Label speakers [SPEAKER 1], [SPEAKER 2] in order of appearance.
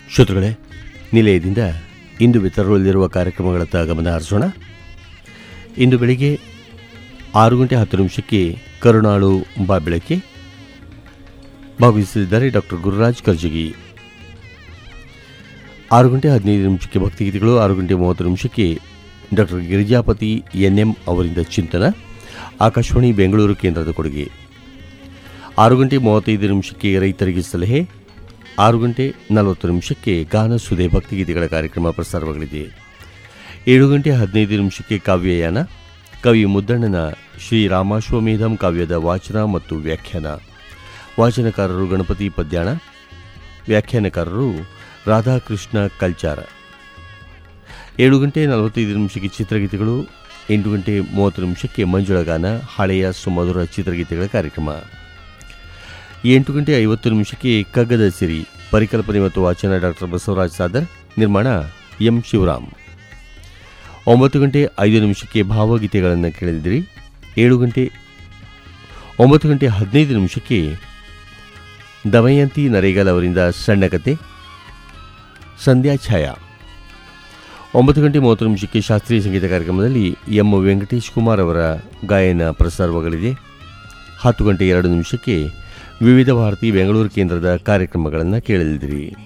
[SPEAKER 1] ಶ್ರೋತೃಗಳೇ ನಿಲಯದಿಂದ ಇಂದು ವಿತರಲಿರುವ ಕಾರ್ಯಕ್ರಮಗಳತ್ತ ಗಮನ ಹರಿಸೋಣ ಇಂದು ಬೆಳಿಗ್ಗೆ ಆರು ಗಂಟೆ ಹತ್ತು ನಿಮಿಷಕ್ಕೆ ಕರುಣಾಳು ಬಾ ಬೆಳಗ್ಗೆ ಭಾಗವಹಿಸಲಿದ್ದಾರೆ ಡಾಕ್ಟರ್ ಗುರುರಾಜ್ ಕರ್ಜಗಿ ಆರು ಗಂಟೆ ಹದಿನೈದು ನಿಮಿಷಕ್ಕೆ ಭಕ್ತಿಗೀತೆಗಳು ಆರು ಗಂಟೆ ಮೂವತ್ತು ನಿಮಿಷಕ್ಕೆ ಡಾಕ್ಟರ್ ಗಿರಿಜಾಪತಿ ಎನ್ ಎಂ ಅವರಿಂದ ಚಿಂತನ ಆಕಾಶವಾಣಿ ಬೆಂಗಳೂರು ಕೇಂದ್ರದ ಕೊಡುಗೆ ಆರು ಗಂಟೆ ಮೂವತ್ತೈದು ನಿಮಿಷಕ್ಕೆ ರೈತರಿಗೆ ಸಲಹೆ ಆರು ಗಂಟೆ ನಲವತ್ತು ನಿಮಿಷಕ್ಕೆ ಗಾನ ಸುದೆ ಭಕ್ತಿಗೀತೆಗಳ ಕಾರ್ಯಕ್ರಮ ಪ್ರಸಾರವಾಗಲಿದೆ ಏಳು ಗಂಟೆ ಹದಿನೈದು ನಿಮಿಷಕ್ಕೆ ಕಾವ್ಯಯಾನ ಕವಿ ಮುದ್ದಣ್ಣನ ಶ್ರೀ ರಾಮಾಶ್ವಮೇಧಂ ಕಾವ್ಯದ ವಾಚನ ಮತ್ತು ವ್ಯಾಖ್ಯಾನ ವಾಚನಕಾರರು ಗಣಪತಿ ಪದ್ಯಾಣ ವ್ಯಾಖ್ಯಾನಕಾರರು ರಾಧಾಕೃಷ್ಣ ಕಲ್ಚಾರ ಏಳು ಗಂಟೆ ನಲವತ್ತೈದು ನಿಮಿಷಕ್ಕೆ ಚಿತ್ರಗೀತೆಗಳು ಎಂಟು ಗಂಟೆ ಮೂವತ್ತು ನಿಮಿಷಕ್ಕೆ ಮಂಜುಳಗಾನ ಹಳೆಯ ಸುಮಧುರ ಚಿತ್ರಗೀತೆಗಳ ಕಾರ್ಯಕ್ರಮ ಎಂಟು ಗಂಟೆ ಐವತ್ತು ನಿಮಿಷಕ್ಕೆ ಕಗ್ಗದ ಸಿರಿ ಪರಿಕಲ್ಪನೆ ಮತ್ತು ವಾಚನ ಡಾಕ್ಟರ್ ಬಸವರಾಜ್ ಸಾದರ್ ನಿರ್ಮಾಣ ಎಂ ಶಿವರಾಮ್ ಒಂಬತ್ತು ಗಂಟೆ ಐದು ನಿಮಿಷಕ್ಕೆ ಭಾವಗೀತೆಗಳನ್ನು ಕೇಳಿದಿರಿ ಏಳು ಗಂಟೆ ಒಂಬತ್ತು ಗಂಟೆ ಹದಿನೈದು ನಿಮಿಷಕ್ಕೆ ದಮಯಂತಿ ನರೇಗಲ್ ಅವರಿಂದ ಸಣ್ಣ ಕತೆ ಸಂಧ್ಯಾ ಛಾಯಾ ಒಂಬತ್ತು ಗಂಟೆ ಮೂವತ್ತು ನಿಮಿಷಕ್ಕೆ ಶಾಸ್ತ್ರೀಯ ಸಂಗೀತ ಕಾರ್ಯಕ್ರಮದಲ್ಲಿ ಎಂ ವೆಂಕಟೇಶ್ ಕುಮಾರ್ ಅವರ ಗಾಯನ ಪ್ರಸಾರವಾಗಲಿದೆ ಹತ್ತು ಗಂಟೆ ಎರಡು ನಿಮಿಷಕ್ಕೆ ವಿವಿಧ ಭಾರತಿ ಬೆಂಗಳೂರು ಕೇಂದ್ರದ ಕಾರ್ಯಕ್ರಮಗಳನ್ನು ಕೇಳಲಿದ್ದೀರಿ